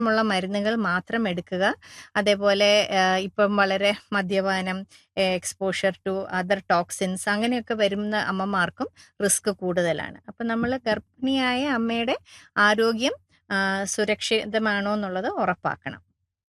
ഉള്ള മരുന്നുകൾ മാത്രം എടുക്കുക അതേപോലെ ആ, ഇപ്പം വളരെ മദ്യപാനം എക്സ്പോഷർ ടു അതർ ടോക്സിൻസ് അങ്ങനെയൊക്കെ വരുന്ന അമ്മമാർക്കും റിസ്ക് കൂടുതലാണ് അപ്പം നമ്മൾ ഗർഭിണിയായ അമ്മയുടെ ആരോഗ്യം ആ, സുരക്ഷിതമാണോ എന്നുള്ളത് ഉറപ്പാക്കണം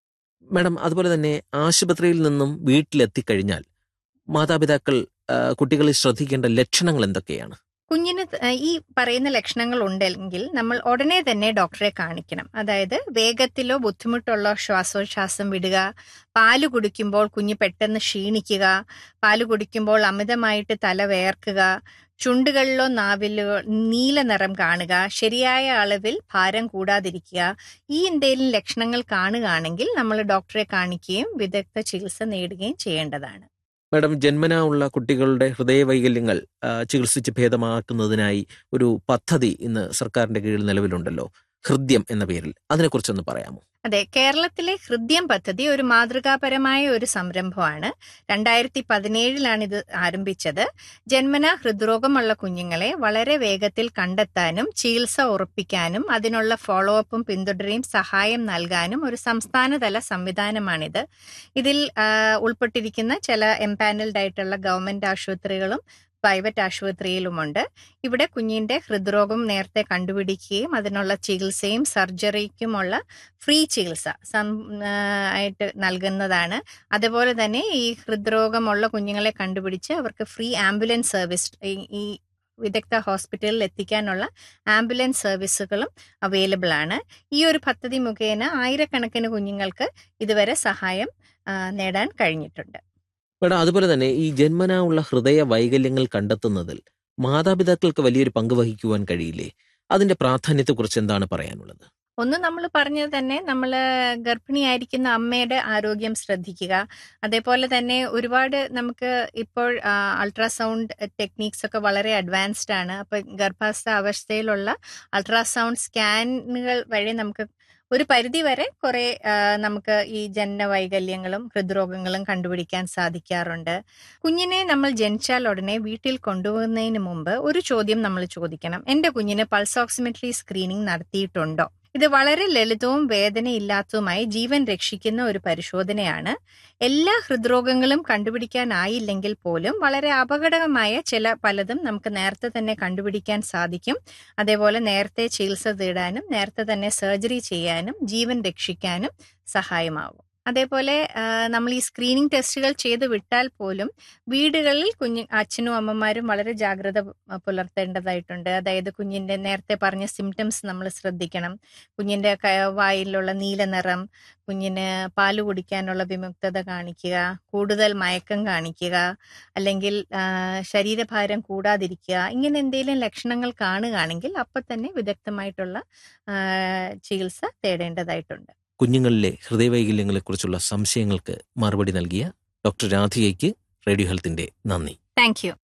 മാഡം അതുപോലെ തന്നെ ആശുപത്രിയിൽ നിന്നും വീട്ടിലെത്തിക്കഴിഞ്ഞാൽ മാതാപിതാക്കൾ ആ, കുട്ടികളിൽ ശ്രദ്ധിക്കേണ്ട ലക്ഷണങ്ങൾ എന്തൊക്കെയാണ് കുഞ്ഞിന് ത- ഈ പറയുന്ന ലക്ഷണങ്ങൾ ഉണ്ടെങ്കിൽ നമ്മൾ ഉടനെ തന്നെ ഡോക്ടറെ കാണിക്കണം അതായത് വേഗത്തിലോ ബുദ്ധിമുട്ടുള്ള ശ്വാസോച്ഛ്വാസം വിടുക പാല് കുടിക്കുമ്പോൾ കുഞ്ഞ് പെട്ടെന്ന് ക്ഷീണിക്കുക പാല് കുടിക്കുമ്പോൾ അമിതമായിട്ട് തല വേർക്കുക ചുണ്ടുകളിലോ നാവിലോ നീല നിറം കാണുക ശരിയായ അളവിൽ ഭാരം കൂടാതിരിക്കുക ഈ എന്തെങ്കിലും ലക്ഷണങ്ങൾ കാണുകയാണെങ്കിൽ നമ്മൾ ഡോക്ടറെ കാണിക്കുകയും വിദഗ്ധ ചികിത്സ നേടുകയും ചെയ്യേണ്ടതാണ് മാഡം ജന്മനാ ഉള്ള കുട്ടികളുടെ ഹൃദയവൈകല്യങ്ങൾ ആ, ചികിത്സിച്ച് ഭേദമാക്കുന്നതിനായി ഒരു പദ്ധതി ഇന്ന് സർക്കാരിന്റെ കീഴിൽ നിലവിലുണ്ടല്ലോ ഹൃദ്യം എന്ന പേരിൽ അതിനെക്കുറിച്ചൊന്ന് പറയാമോ അതെ കേരളത്തിലെ ഹൃദ്യം പദ്ധതി ഒരു മാതൃകാപരമായ ഒരു സംരംഭമാണ് രണ്ടായിരത്തി പതിനേഴിലാണ് ഇത് ആരംഭിച്ചത് ജന്മന ഹൃദ്രോഗമുള്ള കുഞ്ഞുങ്ങളെ വളരെ വേഗത്തിൽ കണ്ടെത്താനും ചികിത്സ ഉറപ്പിക്കാനും അതിനുള്ള ഫോളോ അപ്പും പിന്തുടരുകയും സഹായം നൽകാനും ഒരു സംസ്ഥാനതല സംവിധാനമാണിത് ഇതിൽ ആ, ഉൾപ്പെട്ടിരിക്കുന്ന ചില എംപാനൽഡ് ആയിട്ടുള്ള ഗവൺമെന്റ് ആശുപത്രികളും പ്രൈവറ്റ് ആശുപത്രിയിലുമുണ്ട് ഇവിടെ കുഞ്ഞിന്റെ ഹൃദ്രോഗം നേരത്തെ കണ്ടുപിടിക്കുകയും അതിനുള്ള ചികിത്സയും സർജറിക്കുമുള്ള ഫ്രീ ചികിത്സ സം ആ, ആയിട്ട് നൽകുന്നതാണ് അതുപോലെ തന്നെ ഈ ഹൃദ്രോഗമുള്ള കുഞ്ഞുങ്ങളെ കണ്ടുപിടിച്ച് അവർക്ക് ഫ്രീ ആംബുലൻസ് സർവീസ് ഈ- ഈ വിദഗ്ധ ഹോസ്പിറ്റലിൽ എത്തിക്കാനുള്ള ആംബുലൻസ് സർവീസുകളും അവൈലബിൾ ആണ് ഈ ഒരു പദ്ധതി മുഖേന ആയിരക്കണക്കിന് കുഞ്ഞുങ്ങൾക്ക് ഇതുവരെ സഹായം ആ, നേടാൻ കഴിഞ്ഞിട്ടുണ്ട് മാഡം അതുപോലെ തന്നെ ഈ ജന്മനാ ഉള്ള ഹൃദയ വൈകല്യങ്ങൾ കണ്ടെത്തുന്നതിൽ മാതാപിതാക്കൾക്ക് വലിയൊരു പങ്ക് വഹിക്കുവാൻ കഴിയില്ലേ അതിന്റെ പ്രാധാന്യത്തെക്കുറിച്ച് എന്താണ് പറയാനുള്ളത് ഒന്ന് നമ്മൾ പറഞ്ഞത് തന്നെ നമ്മൾ ഗർഭിണിയായിരിക്കുന്ന അമ്മയുടെ ആരോഗ്യം ശ്രദ്ധിക്കുക അതേപോലെ തന്നെ ഒരുപാട് നമുക്ക് ഇപ്പോൾ അൾട്രാസൗണ്ട് ടെക്നീക്സ് ഒക്കെ വളരെ അഡ്വാൻസ്ഡ് ആണ് അപ്പൊ ഗർഭാസ്ഥ അവസ്ഥയിലുള്ള അൾട്രാസൗണ്ട് സ്കാനുകൾ വഴി നമുക്ക് ഒരു പരിധി വരെ കുറെ ആ, നമുക്ക് ഈ ജനന വൈകല്യങ്ങളും ഹൃദ്രോഗങ്ങളും കണ്ടുപിടിക്കാൻ സാധിക്കാറുണ്ട് കുഞ്ഞിനെ നമ്മൾ ജനിച്ചാൽ ഉടനെ വീട്ടിൽ കൊണ്ടുപോകുന്നതിന് മുമ്പ് ഒരു ചോദ്യം നമ്മൾ ചോദിക്കണം എന്റെ കുഞ്ഞിന് പൾസ് ഓക്സിമെട്രി സ്ക്രീനിങ് നടത്തിയിട്ടുണ്ടോ ഇത് വളരെ ലളിതവും വേദനയില്ലാത്തതുമായി ജീവൻ രക്ഷിക്കുന്ന ഒരു പരിശോധനയാണ് എല്ലാ ഹൃദ്രോഗങ്ങളും കണ്ടുപിടിക്കാനായില്ലെങ്കിൽ പോലും വളരെ അപകടകരമായ ചില പലതും നമുക്ക് നേരത്തെ തന്നെ കണ്ടുപിടിക്കാൻ സാധിക്കും അതേപോലെ നേരത്തെ ചികിത്സ തേടാനും നേരത്തെ തന്നെ സർജറി ചെയ്യാനും ജീവൻ രക്ഷിക്കാനും സഹായമാവും അതേപോലെ ആ, നമ്മൾ ഈ സ്ക്രീനിങ് ടെസ്റ്റുകൾ ചെയ്ത് വിട്ടാൽ പോലും വീടുകളിൽ കുഞ്ഞു അച്ഛനും അമ്മമാരും വളരെ ജാഗ്രത പ- പുലർത്തേണ്ടതായിട്ടുണ്ട് അതായത് കുഞ്ഞിന്റെ നേരത്തെ പറഞ്ഞ സിംറ്റംസ് നമ്മൾ ശ്രദ്ധിക്കണം കുഞ്ഞിന്റെ ക- വായിലുള്ള നീല നിറം കുഞ്ഞിന് പാല് കുടിക്കാനുള്ള വിമുക്തത കാണിക്കുക കൂടുതൽ മയക്കം കാണിക്കുക അല്ലെങ്കിൽ ആ, ശരീരഭാരം കൂടാതിരിക്കുക ഇങ്ങനെ എന്തെങ്കിലും ലക്ഷണങ്ങൾ കാണുകയാണെങ്കിൽ അപ്പം തന്നെ വിദഗ്ധമായിട്ടുള്ള ആ, ചികിത്സ തേടേണ്ടതായിട്ടുണ്ട് കുഞ്ഞുങ്ങളിലെ ഹൃദയവൈകല്യങ്ങളെക്കുറിച്ചുള്ള സംശയങ്ങൾക്ക് മറുപടി നൽകിയ ഡോക്ടർ രാധികയ്ക്ക് റേഡിയോ ഹെൽത്തിന്റെ നന്ദി താങ്ക് യു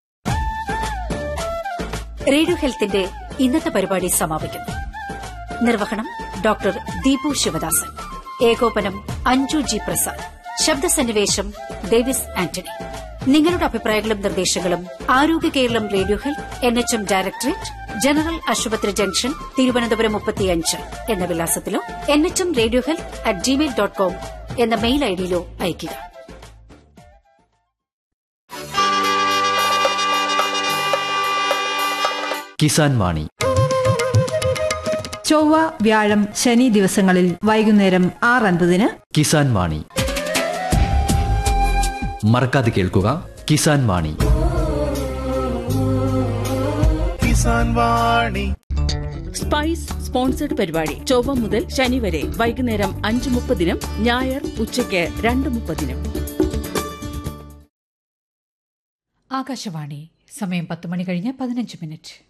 റേഡിയോ ഹെൽത്തിന്റെ ഇന്നത്തെ പരിപാടി സമാപിക്കുന്നു നിർവഹണം ഡോക്ടർ ദീപു ശിവദാസൻ ഏകോപനം അഞ്ജു ജി പ്രസാദ് ശബ്ദസന്നിവേശം ഡേവിസ് ആന്റണി നിങ്ങളുടെ അഭിപ്രായങ്ങളും നിർദ്ദേശങ്ങളും ആരോഗ്യ Keralam radio health N H M directorate general ആശുപത്രി ജംഗ്ഷൻ തിരുവനന്തപുരം മുപ്പത്തിയഞ്ച് എന്ന വിലാസത്തിലോ N H M radio health at gmail dot com എന്ന മെയിൽ ഐഡിയിലോ അയയ്ക്കുക കിസാൻ വാണി ചൊവ്വ വ്യാഴം ശനി ദിവസങ്ങളിൽ വൈകുന്നേരം ആറ് അൻപതിന് കിസാൻ വാണി മറക്കാതെ കേൾക്കുക കിസാൻ വാണി കിസാൻ വാണി സ്പൈസ് സ്പോൺസർഡ് പരിപാടി ചൊവ്വ മുതൽ ശനി വരെ വൈകുന്നേരം അഞ്ച് മുപ്പതിനും ഞായർ ഉച്ചയ്ക്ക് രണ്ട് മുപ്പതിനും ആകാശവാണി സമയം പത്ത് മണി കഴിഞ്ഞ് പതിനഞ്ച് മിനിറ്റ്